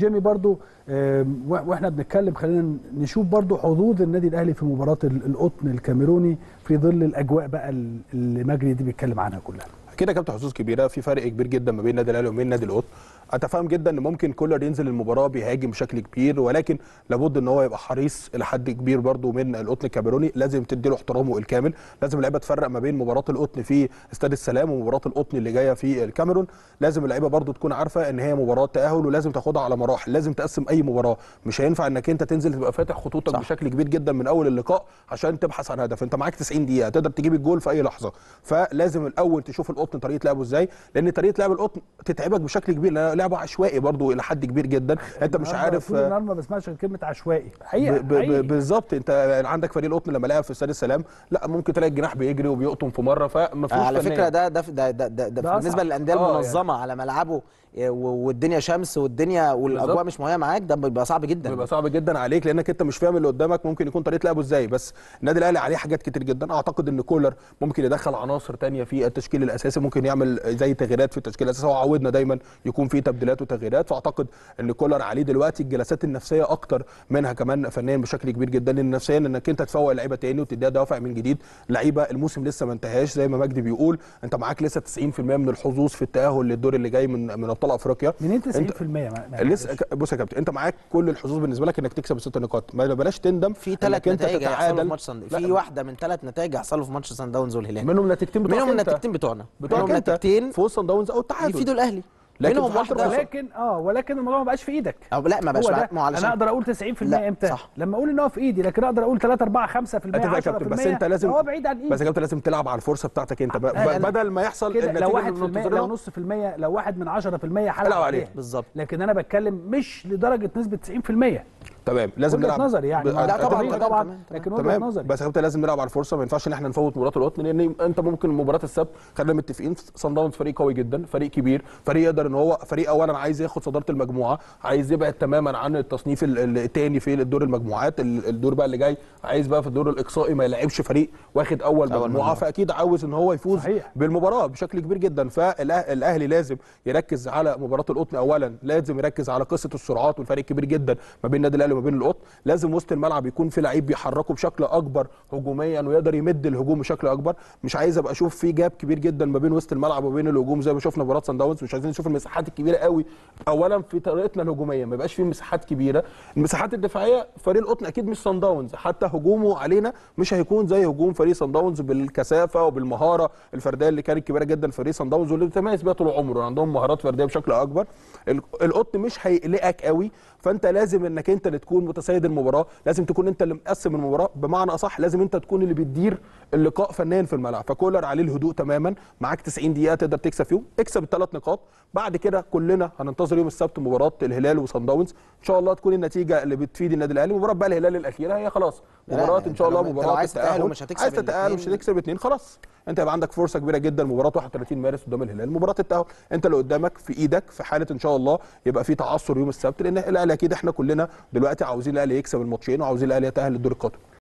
جيمي برضو آم، وا- واحنا بنتكلم خلينا نشوف برضو حظوظ النادي الاهلي في مباراه ال- القطن الكاميروني في ظل الاجواء بقى ال- اللي مجري دي بيتكلم عنها كلها اكيد يا كابتن حظوظ كبيره في فرق كبير جدا ما بين النادي الاهلي وبين نادي القطن اتفهم جدا ان ممكن كولر ينزل المباراه بيهاجم بشكل كبير ولكن لابد ان هو يبقى حريص الى حد كبير برده من القطن الكاميروني لازم تدي له احترامه الكامل لازم اللعيبه تفرق ما بين مباراه القطن في استاد السلام ومباراه القطن اللي جايه في الكاميرون لازم اللعيبه برده تكون عارفه ان هي مباراه تاهل ولازم تاخدها على مراحل لازم تقسم اي مباراه مش هينفع انك انت تنزل تبقى فاتح خطوطك صح. بشكل كبير جدا من اول اللقاء عشان تبحث عن هدف انت معاك 90 دقيقه تقدر تجيب الجول في اي لحظه فلازم الاول تشوف القطن طريقه لعبه ازاي لان طريقه لعب القطن تتعبك بشكل كبير لأن لعبه عشوائي برضو الى حد كبير جدا انت مش النهاردة عارف طول النهار ما بسمعش غير كلمه عشوائي حقيقه ب- ب- حقيقي. بالظبط انت عندك فريق القطن لما لعب في استاد السلام لا ممكن تلاقي الجناح بيجري وبيقطم في مره فما فيهوش على فنية. فكره ده ده ده ده, ده, ده ده بالنسبه أصعب. للانديه آه، المنظمه على ملعبه إيه، و- والدنيا شمس والدنيا والاجواء بالظبط. مش مهيئه معاك ده بيبقى صعب جدا بيبقى صعب جدا عليك لانك انت مش فاهم اللي قدامك ممكن يكون طريقه لعبه ازاي بس النادي الاهلي عليه حاجات كتير جدا اعتقد ان كولر ممكن يدخل عناصر تانية في التشكيل الاساسي ممكن يعمل زي تغييرات في التشكيل الاساسي هو عودنا دايما يكون في تبديلات وتغييرات فاعتقد ان كولر عليه دلوقتي الجلسات النفسيه اكتر منها كمان فنيا بشكل كبير جدا لان نفسيا انك انت تفوق اللعيبه تاني وتديها دوافع من جديد لعيبه الموسم لسه ما انتهاش زي ما مجدي بيقول انت معاك لسه 90% من الحظوظ في التاهل للدور اللي جاي من من ابطال افريقيا منين 90% انت- ما- ما- لسه ك- بص يا كابتن انت معاك كل الحظوظ بالنسبه لك انك تكسب الست نقاط ما بلاش تندم في انك ثلاث انت نتائج هيحصلوا في تتعادل ماتش سان لا، في واحده من ثلاث نتائج هيحصلوا في ماتش سان داونز والهلال منهم نتيجتين بتوعك منهم انت. النتيجتين بتوعنا بتوعك منهم انت نتيجتين فوز صن داونز او التعادل يفيدوا الاهلي لكن منهم في حالة واحده ولكن اه ولكن الموضوع ما بقاش في ايدك أو لا ما بقاش هو ده معاك ما هو علشان انا اقدر اقول 90% لا، امتى صح. لما اقول ان هو في ايدي لكن اقدر اقول 3 4 5% 10% اتفق يا كابتن بس انت لازم هو بعيد عن ايدي بس يا كابتن لازم تلعب على الفرصه بتاعتك انت ب- لا، لا. بدل ما يحصل كده النتيجه لو اللي 1% لو بننتظرها. نص في المية لو واحد من 10% هلعب العب عليه. عليها بالظبط لكن انا بتكلم مش لدرجه نسبه 90% تمام لازم وجهه نلعب نظري يعني ب- مع لا، طبعاً، احترامي تمام، طبعا تمام، لكن وجهه تمام نظري بس يا كابتن لازم نلعب على الفرصه ما ينفعش ان احنا نفوت مباراه القطن لان انت ممكن مباراه السبت خلينا متفقين صن داونز فريق قوي جدا فريق كبير فريق يقدر ان هو فريق اولا عايز ياخد صداره المجموعه عايز يبعد تماما عن التصنيف الثاني في الدور المجموعات ال- الدور بقى اللي جاي عايز بقى في الدور الاقصائي ما يلعبش فريق واخد اول أول مجموعه مجموعة. فاكيد عاوز ان هو يفوز صحيح. بالمباراه بشكل كبير جدا فالاهلي لازم يركز على مباراه القطن اولا لازم يركز على قصه السرعات والفرق كبير جدا ما بين النادي الاهلي وما بين القطن لازم وسط الملعب يكون في لعيب بيحركه بشكل اكبر هجوميا ويقدر يمد الهجوم بشكل اكبر مش عايز ابقى اشوف في جاب كبير جدا ما بين وسط الملعب وبين الهجوم زي ما شفنا في مباراه سان داونز مش عايزين نشوف المساحات الكبيره قوي اولا في طريقتنا الهجوميه ما يبقاش في مساحات كبيره المساحات الدفاعيه فريق القطن اكيد مش سان داونز حتى هجومه علينا مش هيكون زي هجوم فريق سان داونز بالكثافه وبالمهاره الفرديه اللي كانت كبيره جدا في فريق سان داونز واللي بيتميز بيها طول عمره عندهم مهارات فرديه بشكل اكبر ال- القطن مش هيقلقك قوي فانت لازم انك انت اللي تكون متسيد المباراه لازم تكون انت اللي مقسم المباراه بمعنى اصح لازم انت تكون اللي بتدير اللقاء فنيا في الملعب فكولر عليه الهدوء تماما معاك 90 دقيقه تقدر تكسب فيهم اكسب الثلاث نقاط بعد كده كلنا هننتظر يوم السبت مباراه الهلال وصن داونز ان شاء الله تكون النتيجه اللي بتفيد النادي الاهلي مباراه بقى الهلال الاخيره هي خلاص لا، مباراه انت ان شاء الله لو- انت لو مباراه عايز تتأهل التأهل. ومش هتكسب عايز تتاهل مش الاتنين. هتكسب اثنين خلاص انت هيبقى عندك فرصه كبيره جدا مباراه 31 مارس قدام الهلال مباراه التاهل انت اللي قدامك في ايدك في حاله ان شاء الله يبقى في تعثر يوم السبت لان الاهلي اكيد احنا كلنا دلوقتي عاوزين الاهلي يكسب الماتشين وعاوزين الاهلي يتاهل للدور القادم